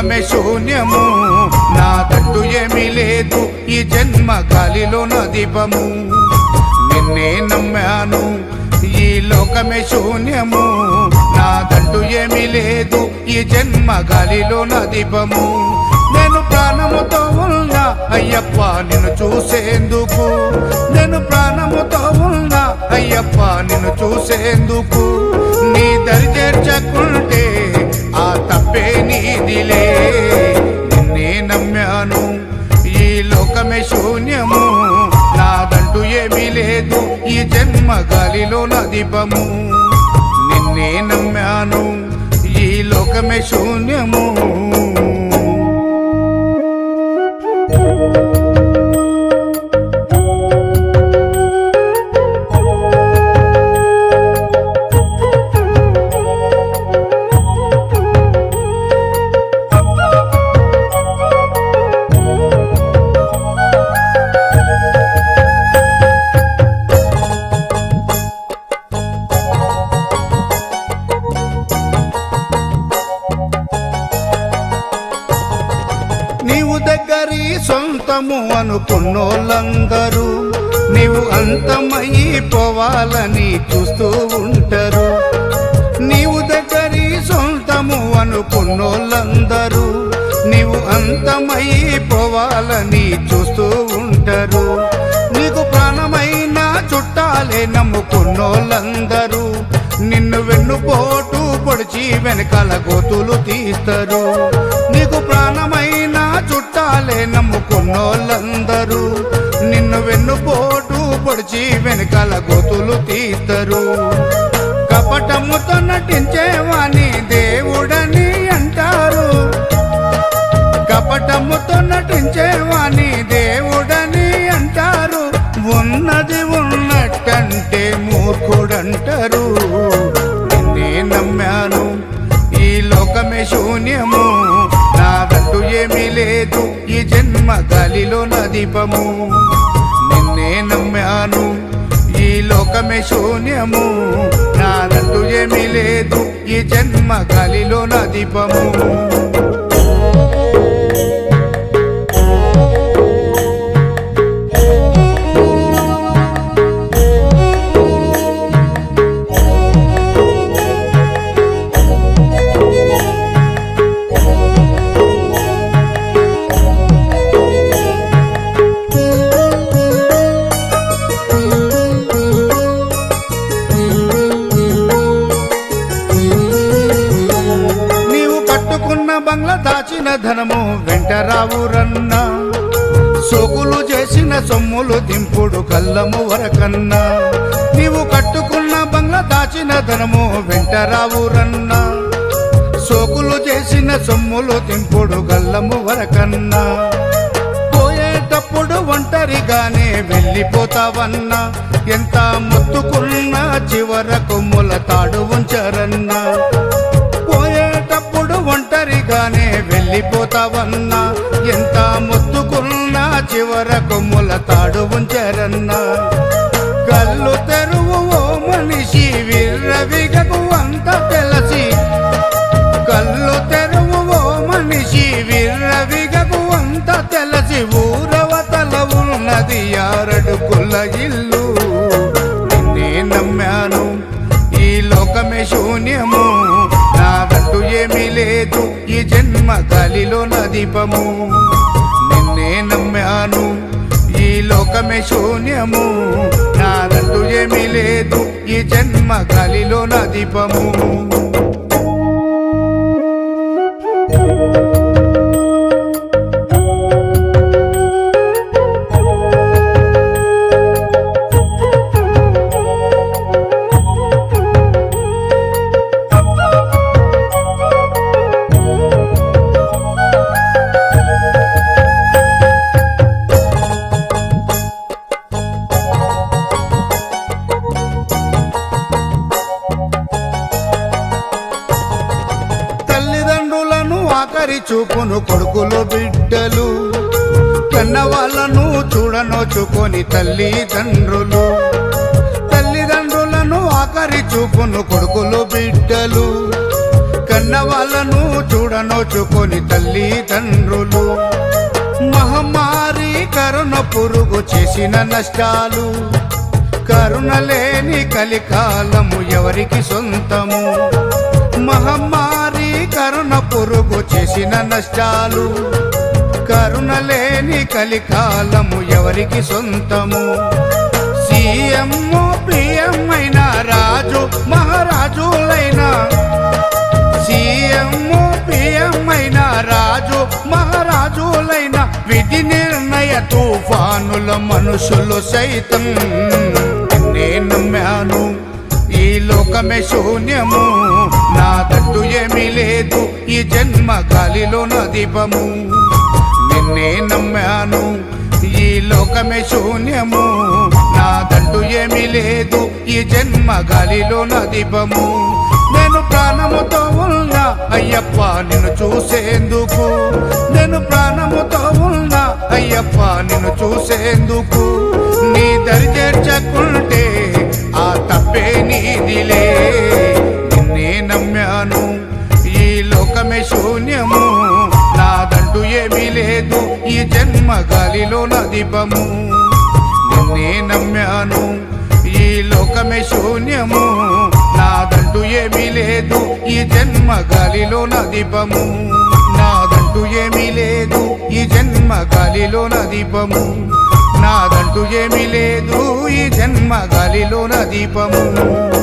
లోకమే శూన్యము నా తట్టు ఏమీ లేదు ఈ జన్మ గాలిలో నా దీపము నిన్నే నమ్మాను ఈ లోకమే శూన్యము నా దంటు ఏమీ లేదు ఈ జన్మ గాలిలో నా దీపము నేను ప్రాణముతో ఉన్నా అయ్యప్ప నిన్ను చూసేందుకు నేను ప్రాణముతో ఉన్నా అయ్యప్ప నిన్ను చూసేందుకు నీ దరి చేర్చకుంటే ఆ తప్పే నీదిలే నిన్నే నమ్మాను ఈ లోకమే శూన్యము నాదంటూ ఏమీ లేదు ఈ జన్మ గాలిలో నా దీపము నిన్నే నమ్మాను ఈ లోకమే శూన్యము నీవు దగ్గరి సొంతము అనుకున్నోళ్ళందరూ నీవు అంతమైపోవాలని చూస్తూ ఉంటారు నీవు దగ్గరి సొంతము అనుకున్నోళ్ళందరూ నీవు అంతమైపోవాలని చూస్తూ ఉంటారు నీకు ప్రాణమైన చుట్టాలే నమ్ముకున్నోళ్ళందరూ నిన్ను వెన్నుపోటు పొడిచి వెనకాల గోతులు తీస్తారు నీకు ప్రాణమైన చుట్టాలే నమ్ముకున్నోళ్ళందరూ నిన్ను వెన్నుపోటు పొడిచి వెనకాల గోతులు తీస్తారు కపటముతో నటించేవాని దేవుడని అంటారు కపటముతో నటించేవాని దేవుడని అంటారు ఉన్నది ఉన్నట్టంటే మూర్ఖుడంటారు నిన్నే నమ్మాను ఈ లోకమే శూన్యము నాదంటూ ఏమీ లేదు ఈ జన్మ గాలిలో నా దీపము నిన్నే నమ్మాను ఈ లోకమే శూన్యము నాదంటూ ఏమీ లేదు ఈ జన్మ గాలిలో నా దీపము నీవు కట్టుకున్న బంగ్లా దాచిన ధనము వెంట రావురన్నా సోకులు చేసిన సొమ్ములు దింపుడు కల్లము వరకన్నా నీవు కట్టుకున్న బంగ్లా దాచిన ధనము వెంట రావురన్నా సోకులు చేసిన సొమ్ములు దింపుడు గల్లము వరకన్నా పోయేటప్పుడు ఒంటరిగానే వెళ్ళిపోతావన్నా ఎంత మొత్తుకున్నా చివరకు ముల తాడు ఉంచరన్నా పోయేటప్పుడు ఒంటరిగానే వెళ్ళిపోతావన్నా ఎంత మొత్తుకున్నా చివరకు ముల తాడు ఉంచరన్నా కళ్ళు తెరువు ఓ మనిషి విర్రవిగకు అంత తెలిసి కళ్ళు తెరువు ఓ మనిషి విర్రవిగకు అంత తెలిసి ఊరవతల ఉన్నది యారడుకుల ఇల్లు నిన్నే నమ్మాను ఈ లోకమే శూన్యము నాదంటూ ఏమీ లేదు ఈ జన్మ గాలిలో నా దీపము నిన్నే నమ్మాను ఈ లోకమే శూన్యము నాదంటూ ఏమీ లేదు ఈ జన్మ గాలిలో నా దీపము తల్లిదండ్రులను ఆఖరి చూపును కొడుకులు బిడ్డలు కన్న వాళ్ళను చూడనోచుకొని తల్లిదండ్రులు తల్లిదండ్రులను ఆఖరి చూపును కొడుకులు బిడ్డలు కన్న వాళ్ళను చూడనోచుకొని తల్లిదండ్రులు మహమ్మారి కరుణ పురుగు చేసిన నష్టాలు కరుణ లేని కలికాలము ఎవరికి సొంతము మహమ్మారి కరుణ పురుగు చేసిన నష్టాలు కరుణ లేని కలికాలము ఎవరికి సొంతము సీఎం పిఎం అయిన రాజు మహారాజులైన సీఎం పిఎం అయిన రాజు మహారాజులైన విధి నిర్ణయ తుఫానుల మనుషులు సైతం నే నమ్మాను ఈ లోకమే శూన్యము నా తట్టు ఏమీ లేదు ఈ జన్మ గాలిలో నా దీపము నిన్నే నమ్మాను ఈ లోకమే శూన్యము నా దంటు ఏమీ లేదు ఈ జన్మ గాలిలో నా దీపము నేను ప్రాణముతో ఉన్నా అయ్యప్ప నిన్ను చూసేందుకు నేను ప్రాణముతో ఉన్నా అయ్యప్ప నిన్ను చూసేందుకు నీ దరి చేర్చకుంటే ఆ తప్పే నీదిలే నిన్నే నమ్మాను ఈ లోకమే శూన్యము నాదంటూ ఏమీ లేదు ఈ జన్మ గాలిలో నా దీపము నిన్నే నమ్మాను ఈ లోకమే శూన్యము నాదంటూ ఏమీ లేదు ఈ జన్మ గాలిలో నా దీపము నాదంటూ ఏమీ లేదు ఈ జన్మ గాలిలో నా దీపము నాదంటూ ఏమీ లేదు ఈ జన్మ గాలిలో నా దీపము